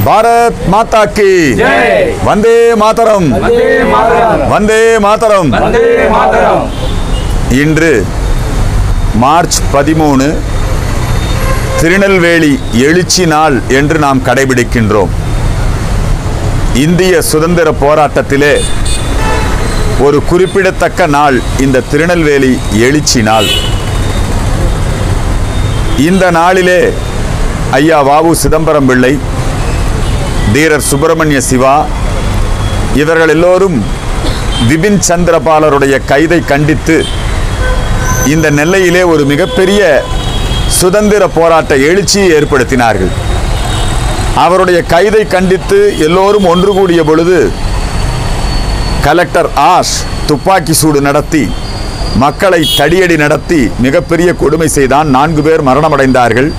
பாரத் மாதா கி ஜெய். வந்தே மாதரம் வந்தே மாதரம் வந்தே மாதரம் வந்தே மாதரம் இன்று மார்ச் பதிமூணு திருநெல்வேலி எழுச்சி நாள் என்று நாம் கடைபிடிக்கின்றோம் இந்திய சுதந்திர போராட்டத்திலே ஒரு குறிப்பிடத்தக்க நாள் இந்த திருநெல்வேலி எழுச்சி நாள் இந்த நாளிலே ஐயா வாவு சிதம்பரம் பிள்ளை தீரர் சுப்பிரமணிய சிவா இவர்கள் எல்லோரும் விபின் சந்திரபாலருடைய கைதை கண்டித்து இந்த நெல்லையிலே ஒரு மிகப்பெரிய சுதந்திர போராட்ட எழுச்சியை ஏற்படுத்தினார்கள் அவருடைய கைதை கண்டித்து எல்லோரும் ஒன்று கூடிய பொழுது கலெக்டர் ஆஷ் துப்பாக்கி சூடு நடத்தி மக்களை தடியடி நடத்தி மிகப்பெரிய கொடுமை செய்தான் நான்கு பேர் மரணமடைந்தார்கள்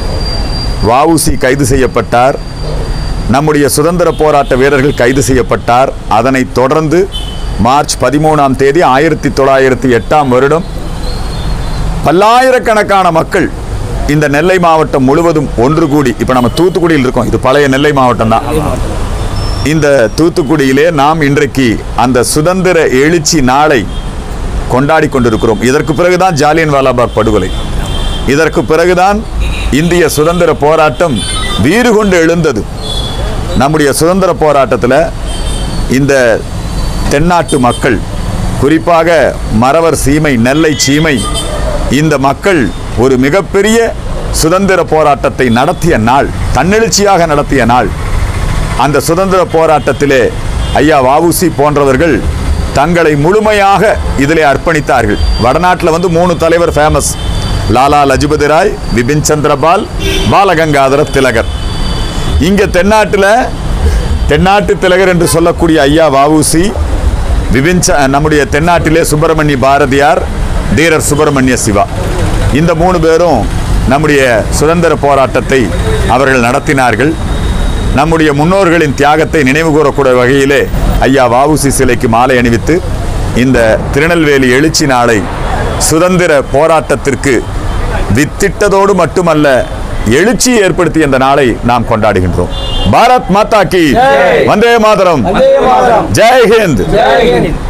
வஉசி கைது செய்யப்பட்டார் நம்முடைய சுதந்திர போராட்ட வீரர்கள் கைது செய்யப்பட்டார் அதனைத் தொடர்ந்து மார்ச் பதிமூணாம் தேதி ஆயிரத்தி தொள்ளாயிரத்தி எட்டாம் வருடம் பல்லாயிரக்கணக்கான மக்கள் இந்த நெல்லை மாவட்டம் முழுவதும் ஒன்று கூடி இப்போ நம்ம தூத்துக்குடியில் இருக்கோம் இது பழைய நெல்லை மாவட்டம் தான் இந்த தூத்துக்குடியிலே நாம் இன்றைக்கு அந்த சுதந்திர எழுச்சி நாளை கொண்டாடி கொண்டிருக்கிறோம் இதற்கு பிறகுதான் ஜாலியன் வாலாபாக் படுகொலை இதற்கு பிறகுதான் இந்திய சுதந்திர போராட்டம் வீறு கொண்டு எழுந்தது நம்முடைய சுதந்திர போராட்டத்தில் இந்த தென்னாட்டு மக்கள் குறிப்பாக மறவர் சீமை நெல்லை சீமை இந்த மக்கள் ஒரு மிகப்பெரிய சுதந்திர போராட்டத்தை நடத்திய நாள் தன்னெழுச்சியாக நடத்திய நாள் அந்த சுதந்திர போராட்டத்திலே ஐயா வஉசி போன்றவர்கள் தங்களை முழுமையாக இதிலே அர்ப்பணித்தார்கள் வடநாட்டில் வந்து மூணு தலைவர் ஃபேமஸ் லாலா லஜபதி ராய் பிபின் சந்திரபால் பாலகங்காதர திலகர் இங்கே தென்னாட்டில் தென்னாட்டு திலகர் என்று சொல்லக்கூடிய ஐயா வஉசி விபின் ச- நம்முடைய தென்னாட்டிலே சுப்பிரமணிய பாரதியார் தீரர் சுப்பிரமணிய சிவா இந்த மூணு பேரும் நம்முடைய சுதந்திர போராட்டத்தை அவர்கள் நடத்தினார்கள் நம்முடைய முன்னோர்களின் தியாகத்தை நினைவு கூறக்கூடிய வகையிலே ஐயா வஉசி சிலைக்கு மாலை அணிவித்து இந்த திருநெல்வேலி எழுச்சி நாளை சுதந்திர போராட்டத்திற்கு வித்திட்டதோடு மட்டுமல்ல எழுச்சி ஏற்படுத்திய இந்த நாளை நாம் கொண்டாடுகின்றோம் பாரத் மாதா கி ஜெய். வந்தே மாதரம் வந்தே மாதரம் ஜெய் ஹிந்த் ஜெய் ஹிந்த்